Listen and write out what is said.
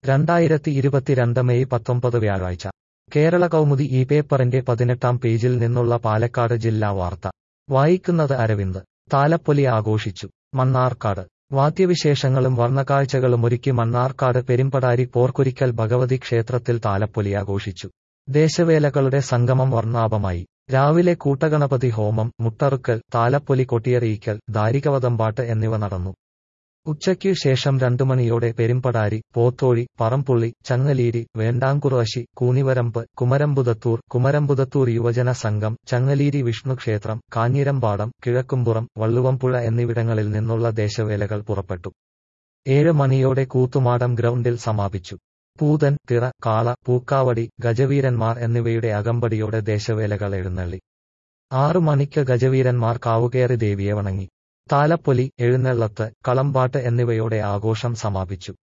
രണ്ടായിരത്തി ഇരുപത്തിരണ്ട് മെയ് പത്തൊമ്പത് വ്യാഴാഴ്ച കേരള കൗമുദി ഈ പേപ്പറിന്റെ പതിനെട്ടാം പേജിൽ നിന്നുള്ള പാലക്കാട് ജില്ലാ വാർത്ത വായിക്കുന്നത് അരവിന്ദ് താലപ്പൊലി ആഘോഷിച്ചു മണ്ണാർക്കാട് വാദ്യവിശേഷങ്ങളും വർണ്ണക്കാഴ്ചകളും ഒരുക്കി മണ്ണാർക്കാട് പെരുമ്പടാരി പോർക്കുരിക്കൽ ഭഗവതി ക്ഷേത്രത്തിൽ താലപ്പൊലി ആഘോഷിച്ചു ദേശവേലകളുടെ സംഗമം വർണ്ണാഭമായി രാവിലെ കൂട്ടഗണപതി ഹോമം മുട്ടറുക്കൽ താലപ്പൊലി കൊട്ടിയറിയിക്കൽ ദാരികവതമ്പാട്ട് എന്നിവ നടന്നു ഉച്ചയ്ക്ക് ശേഷം രണ്ടു മണിയോടെ പെരുമ്പടാരി പോത്തോഴി പറമ്പുള്ളി ചങ്ങലീരി വേണ്ടാങ്കുറശ്ശി കൂനിവരമ്പ് കുമരമ്പുതത്തൂർ കുമരമ്പുതത്തൂർ യുവജന സംഘം ചങ്ങലീരി വിഷ്ണുക്ഷേത്രം കാഞ്ഞിരമ്പാടം കിഴക്കുംപുറം വള്ളുവമ്പുഴ എന്നിവിടങ്ങളിൽ നിന്നുള്ള ദേശവേലകൾ പുറപ്പെട്ടു ഏഴ് മണിയോടെ കൂത്തുമാടം ഗ്രൗണ്ടിൽ സമാപിച്ചു പൂതൻ തിറ കാള പൂക്കാവടി ഗജവീരന്മാർ എന്നിവയുടെ അകമ്പടിയോടെ ദേശവേലകൾ എഴുന്നള്ളി ആറു മണിക്ക് ഗജവീരന്മാർ കാവുകയറി ദേവിയെ വണങ്ങി താലപ്പൊലി എഴുന്നള്ളത്ത് കളമ്പാട്ട് എന്നിവയോടെ ആഘോഷം സമാപിച്ചു